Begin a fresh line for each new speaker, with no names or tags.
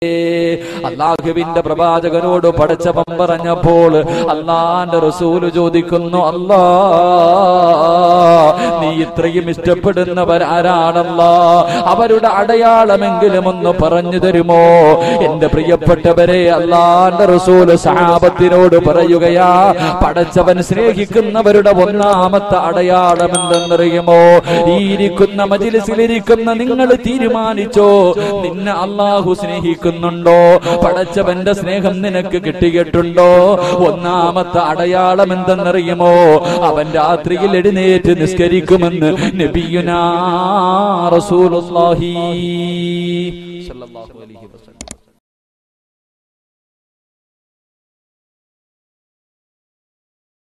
അള്ളാഹുവിന്റെ പ്രവാചകനോട് പഠിച്ചവൻ പറഞ്ഞപ്പോൾ അള്ളാന്റെ റസൂല് ചോദിക്കുന്നു അല്ലാ നീ ഇത്രയും ഇഷ്ടപ്പെടുന്നവരാരാണല്ല അവരുടെ അടയാളമെങ്കിലും ഒന്ന് പറഞ്ഞു തരുമോ എന്റെ പ്രിയപ്പെട്ടവരെ അള്ളാന്റെ റസൂല് സഹാബത്തിനോട് പറയുകയാ പടച്ചവൻ സ്നേഹിക്കുന്നവരുടെ ഒന്നാമത്തെ അടയാളം എന്തെന്നറിയുമോ ഈ ഇരിക്കുന്ന മജിലിസിലിരിക്കുന്ന നിങ്ങൾ തീരുമാനിച്ചോ നിന്നെ അള്ളാഹു സ്നേഹിക്കുന്നുണ്ടോ പടച്ചവന്റെ സ്നേഹം നിനക്ക് കിട്ടിയിട്ടുണ്ടോ ഒന്നാമത്തെ അടയാളം എന്തെന്നറിയുമോ അവൻ രാത്രിയിൽ എഴുന്നേറ്റ് നിസ്കരിക്കുമെന്ന് നബിയുനാ റസൂലുള്ളാഹി സ്വല്ലല്ലാഹു അലൈഹി വസല്ലം